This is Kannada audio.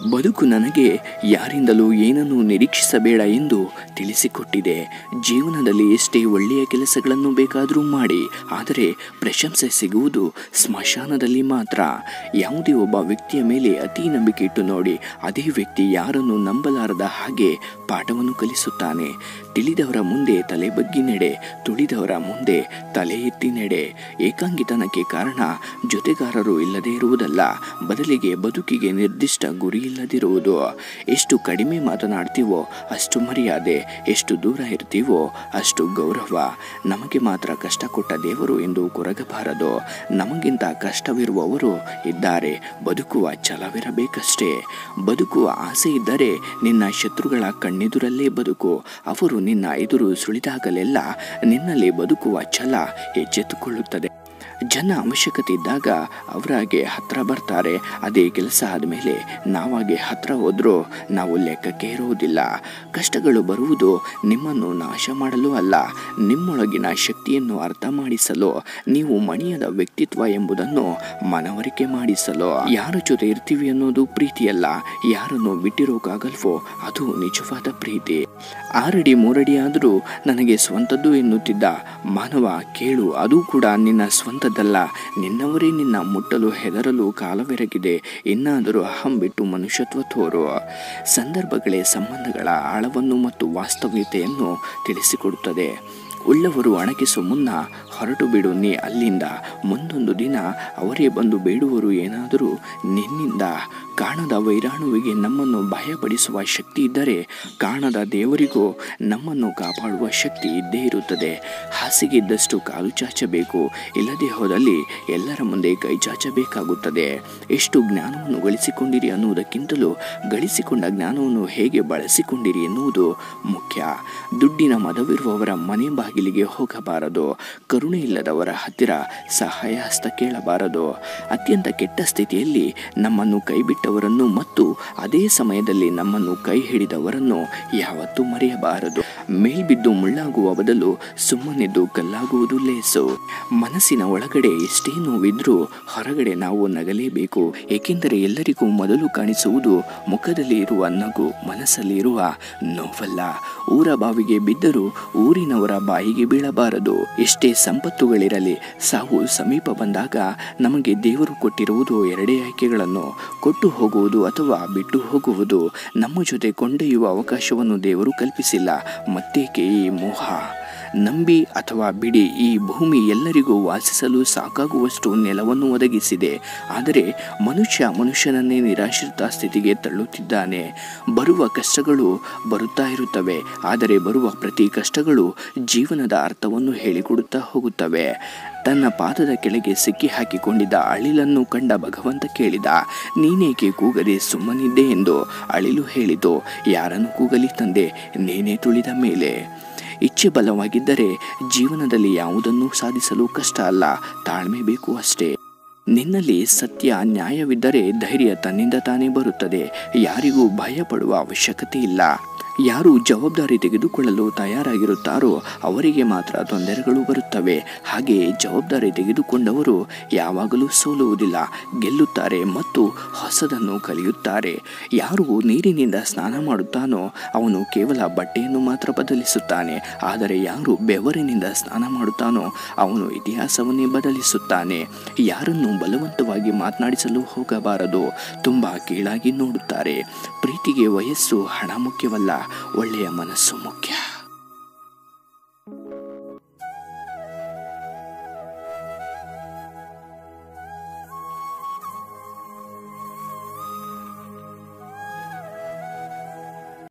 ಬದುಕು ನನಗೆ ಯಾರಿಂದಲೂ ಏನನ್ನೂ ನಿರೀಕ್ಷಿಸಬೇಡ ಎಂದು ತಿಳಿಸಿಕೊಟ್ಟಿದೆ ಜೀವನದಲ್ಲಿ ಎಷ್ಟೇ ಒಳ್ಳೆಯ ಕೆಲಸಗಳನ್ನು ಬೇಕಾದರೂ ಮಾಡಿ ಆದರೆ ಪ್ರಶಂಸೆ ಸಿಗುವುದು ಸ್ಮಶಾನದಲ್ಲಿ ಮಾತ್ರ ಯಾವುದೇ ಒಬ್ಬ ವ್ಯಕ್ತಿಯ ಮೇಲೆ ಅತಿ ನಂಬಿಕೆ ಇಟ್ಟು ನೋಡಿ ಅದೇ ವ್ಯಕ್ತಿ ಯಾರನ್ನು ನಂಬಲಾರದ ಹಾಗೆ ಪಾಠವನ್ನು ಕಲಿಸುತ್ತಾನೆ ತಿಳಿದವರ ಮುಂದೆ ತಲೆ ಬಗ್ಗಿ ನೆಡೆ ತುಳಿದವರ ಮುಂದೆ ತಲೆ ಎತ್ತಿ ನೆಡೆ ಏಕಾಂಗಿತನಕ್ಕೆ ಕಾರಣ ಜೊತೆಗಾರರು ಇಲ್ಲದೇ ಇರುವುದಲ್ಲ ಬದಲಿಗೆ ಬದುಕಿಗೆ ನಿರ್ದಿಷ್ಟ ಗುರಿ ಇಲ್ಲದಿರುವುದು ಎಷ್ಟು ಕಡಿಮೆ ಮಾತನಾಡ್ತೀವೋ ಅಷ್ಟು ಮರ್ಯಾದೆ ಎಷ್ಟು ದೂರ ಇರ್ತೀವೋ ಅಷ್ಟು ಗೌರವ ನಮಗೆ ಮಾತ್ರ ಕಷ್ಟ ಕೊಟ್ಟ ದೇವರು ಎಂದು ಕೊರಗಬಾರದು ನಮಗಿಂತ ಕಷ್ಟವಿರುವವರು ಇದ್ದಾರೆ ಬದುಕುವ ಛಲವಿರಬೇಕಷ್ಟೇ ಬದುಕುವ ಆಸೆ ಇದ್ದರೆ ನಿನ್ನ ಶತ್ರುಗಳ ಕಣ್ಣೆದುರಲ್ಲೇ ಬದುಕು ಅವರು ನಿನ್ನ ಎದುರು ಸುಳಿದಾಗಲೆಲ್ಲ ನಿನ್ನಲ್ಲಿ ಬದುಕುವ ಛಲ ಎಚ್ಚೆತ್ತುಕೊಳ್ಳುತ್ತದೆ ಜನ ಅವಶ್ಯಕತೆ ಇದ್ದಾಗ ಅವರಾಗೆ ಹತ್ರ ಬರ್ತಾರೆ ಅದೇ ಕೆಲಸ ಆದಮೇಲೆ ನಾವಾಗೆ ಹತ್ರ ಹೋದ್ರೂ ನಾವು ಲೆಕ್ಕಕ್ಕೆ ಇರುವುದಿಲ್ಲ ಕಷ್ಟಗಳು ಬರುವುದು ನಿಮ್ಮನ್ನು ನಾಶ ಮಾಡಲು ಅಲ್ಲ ನಿಮ್ಮೊಳಗಿನ ಶಕ್ತಿಯನ್ನು ಅರ್ಥ ಮಾಡಿಸಲು ನೀವು ಮಣಿಯದ ವ್ಯಕ್ತಿತ್ವ ಎಂಬುದನ್ನು ಮನವರಿಕೆ ಮಾಡಿಸಲು ಯಾರ ಜೊತೆ ಇರ್ತೀವಿ ಅನ್ನೋದು ಪ್ರೀತಿಯಲ್ಲ ಯಾರನ್ನು ಬಿಟ್ಟಿರೋಕ್ಕಾಗಲ್ವೋ ಅದು ನಿಜವಾದ ಪ್ರೀತಿ ಆರಡಿ ಮೂರಡಿ ಆದರೂ ನನಗೆ ಸ್ವಂತದ್ದು ಎನ್ನುತ್ತಿದ್ದ ಮಾನವ ಕೇಳು ಅದು ಕೂಡ ನಿನ್ನ ಸ್ವಂತದ್ದಲ್ಲ ನಿನ್ನವರೇ ನಿನ್ನ ಮುಟ್ಟಲು ಹೆದರಲು ಕಾಲವೆರಗಿದೆ ಇನ್ನಾದರೂ ಅಹಂ ಬಿಟ್ಟು ಮನುಷ್ಯತ್ವ ತೋರು ಸಂದರ್ಭಗಳೇ ಸಂಬಂಧಗಳ ಆಳವನ್ನು ಮತ್ತು ವಾಸ್ತವ್ಯತೆಯನ್ನು ತಿಳಿಸಿಕೊಡುತ್ತದೆ ಉಳ್ಳವರು ಅಣಕಿಸು ಮುನ್ನ ಹೊರಟು ಬಿಡು ನೀ ಅಲ್ಲಿಂದ ಮುಂದೊಂದು ದಿನ ಅವರೇ ಬಂದು ಬೇಡುವರು ಏನಾದರೂ ನಿನ್ನಿಂದ ಕಾಣದ ವೈರಾಣುವಿಗೆ ನಮ್ಮನ್ನು ಭಯಪಡಿಸುವ ಶಕ್ತಿ ಇದ್ದರೆ ಕಾಣದ ದೇವರಿಗೂ ನಮ್ಮನ್ನು ಕಾಪಾಡುವ ಶಕ್ತಿ ಇದ್ದೇ ಇರುತ್ತದೆ ಹಾಸಿಗೆ ಇದ್ದಷ್ಟು ಕಾಲು ಚಾಚಬೇಕು ಇಲ್ಲದೆ ಹೋದಲ್ಲಿ ಎಲ್ಲರ ಮುಂದೆ ಕೈ ಚಾಚಬೇಕಾಗುತ್ತದೆ ಎಷ್ಟು ಜ್ಞಾನವನ್ನು ಗಳಿಸಿಕೊಂಡಿರಿ ಅನ್ನುವುದಕ್ಕಿಂತಲೂ ಗಳಿಸಿಕೊಂಡ ಜ್ಞಾನವನ್ನು ಹೇಗೆ ಬಳಸಿಕೊಂಡಿರಿ ಎನ್ನುವುದು ಮುಖ್ಯ ದುಡ್ಡಿನ ಮದವಿರುವವರ ಮನೆ ಬಾಗಿಲಿಗೆ ಹೋಗಬಾರದು ಕರುಣೆ ಇಲ್ಲದವರ ಹತ್ತಿರ ಸಹಾಯ ಹಸ್ತ ಕೇಳಬಾರದು ಅತ್ಯಂತ ಕೆಟ್ಟ ಸ್ಥಿತಿಯಲ್ಲಿ ನಮ್ಮನ್ನು ಕೈಬಿಟ್ಟವರನ್ನು ಮತ್ತು ಅದೇ ಸಮಯದಲ್ಲಿ ನಮ್ಮನ್ನು ಕೈ ಹಿಡಿದವರನ್ನು ಯಾವತ್ತೂ ಮರೆಯಬಾರದು ಮೇಲ್ಬಿದ್ದು ಮುಳ್ಳಾಗುವ ಬದಲು ಸುಮ್ಮನಿದ್ದು ಕಲ್ಲಾಗುವುದು ಲೇಸು ಮನಸ್ಸಿನ ಒಳಗಡೆ ಎಷ್ಟೇ ನೋವಿದ್ರೂ ಹೊರಗಡೆ ನಾವು ನಗಲೇಬೇಕು ಏಕೆಂದರೆ ಎಲ್ಲರಿಗೂ ಮೊದಲು ಕಾಣಿಸುವುದು ಮುಖದಲ್ಲಿ ಇರುವ ನಗು ಮನಸ್ಸಲ್ಲಿ ಇರುವ ನೋವಲ್ಲ ಊರ ಬಾವಿಗೆ ಬಿದ್ದರೂ ಊರಿನವರ ಬಾಯಿಗೆ ಬೀಳಬಾರದು ಎಷ್ಟೇ ಸಂಪತ್ತುಗಳಿರಲಿ ಸಾವು ಸಮೀಪ ಬಂದಾಗ ನಮಗೆ ದೇವರು ಕೊಟ್ಟಿರುವುದು ಎರಡೇ ಆಯ್ಕೆಗಳನ್ನು ಕೊಟ್ಟು ಹೋಗುವುದು ಅಥವಾ ಬಿಟ್ಟು ಹೋಗುವುದು ನಮ್ಮ ಜೊತೆ ಕೊಂಡೊಯ್ಯುವ ಅವಕಾಶವನ್ನು ದೇವರು ಕಲ್ಪಿಸಿಲ್ಲ ಮತ್ತೇಕೆ ಈ ಮೋಹ ನಂಬಿ ಅಥವಾ ಬಿಡಿ ಈ ಭೂಮಿ ಎಲ್ಲರಿಗೂ ವಾಸಿಸಲು ಸಾಕಾಗುವಷ್ಟು ನೆಲವನ್ನು ಒದಗಿಸಿದೆ ಆದರೆ ಮನುಷ್ಯ ಮನುಷ್ಯನನ್ನೇ ನಿರಾಶ್ರಿತ ಸ್ಥಿತಿಗೆ ತಳ್ಳುತ್ತಿದ್ದಾನೆ ಬರುವ ಕಷ್ಟಗಳು ಬರುತ್ತಾ ಇರುತ್ತವೆ ಆದರೆ ಬರುವ ಪ್ರತಿ ಕಷ್ಟಗಳು ಜೀವನದ ಅರ್ಥವನ್ನು ಹೇಳಿಕೊಡುತ್ತಾ ಹೋಗುತ್ತವೆ ತನ್ನ ಪಾದದ ಕೆಳಗೆ ಸಿಕ್ಕಿ ಹಾಕಿಕೊಂಡಿದ್ದ ಅಳಿಲನ್ನು ಕಂಡ ಭಗವಂತ ಕೇಳಿದ ನೀನೇಕೆ ಕೂಗದೆ ಸುಮ್ಮನಿದ್ದೆ ಎಂದು ಅಳಿಲು ಹೇಳಿತು ಯಾರನ್ನು ಕೂಗಲಿ ತಂದೆ ನೇನೆ ತುಳಿದ ಮೇಲೆ ಇಚ್ಛೆ ಬಲವಾಗಿದ್ದರೆ ಜೀವನದಲ್ಲಿ ಯಾವುದನ್ನೂ ಸಾಧಿಸಲು ಕಷ್ಟ ಅಲ್ಲ ತಾಳ್ಮೆ ಬೇಕು ಅಷ್ಟೇ ನಿನ್ನಲ್ಲಿ ಸತ್ಯ ನ್ಯಾಯವಿದ್ದರೆ ಧೈರ್ಯ ತನ್ನಿಂದ ತಾನೇ ಬರುತ್ತದೆ ಯಾರಿಗೂ ಭಯಪಡುವ ಅವಶ್ಯಕತೆ ಇಲ್ಲ ಯಾರು ಜವಾಬ್ದಾರಿ ತೆಗೆದುಕೊಳ್ಳಲು ತಯಾರಾಗಿರುತ್ತಾರೋ ಅವರಿಗೆ ಮಾತ್ರ ತೊಂದರೆಗಳು ಬರುತ್ತವೆ ಹಾಗೆಯೇ ಜವಾಬ್ದಾರಿ ತೆಗೆದುಕೊಂಡವರು ಯಾವಾಗಲೂ ಸೋಲುವುದಿಲ್ಲ ಗೆಲ್ಲುತ್ತಾರೆ ಮತ್ತು ಹೊಸದನ್ನು ಕಲಿಯುತ್ತಾರೆ ಯಾರು ನೀರಿನಿಂದ ಸ್ನಾನ ಮಾಡುತ್ತಾನೋ ಅವನು ಕೇವಲ ಬಟ್ಟೆಯನ್ನು ಮಾತ್ರ ಬದಲಿಸುತ್ತಾನೆ ಆದರೆ ಯಾರು ಬೆವರಿನಿಂದ ಸ್ನಾನ ಮಾಡುತ್ತಾನೋ ಅವನು ಇತಿಹಾಸವನ್ನೇ ಬದಲಿಸುತ್ತಾನೆ ಯಾರನ್ನು ಬಲವಂತವಾಗಿ ಮಾತನಾಡಿಸಲು ಹೋಗಬಾರದು ತುಂಬ ಕೀಳಾಗಿ ನೋಡುತ್ತಾರೆ ಪ್ರೀತಿಗೆ ವಯಸ್ಸು ಹಣ ಮುಖ್ಯವಲ್ಲ ಒಳ್ಳೆಯ ಮನಸ್ಸು ಮುಖ್ಯ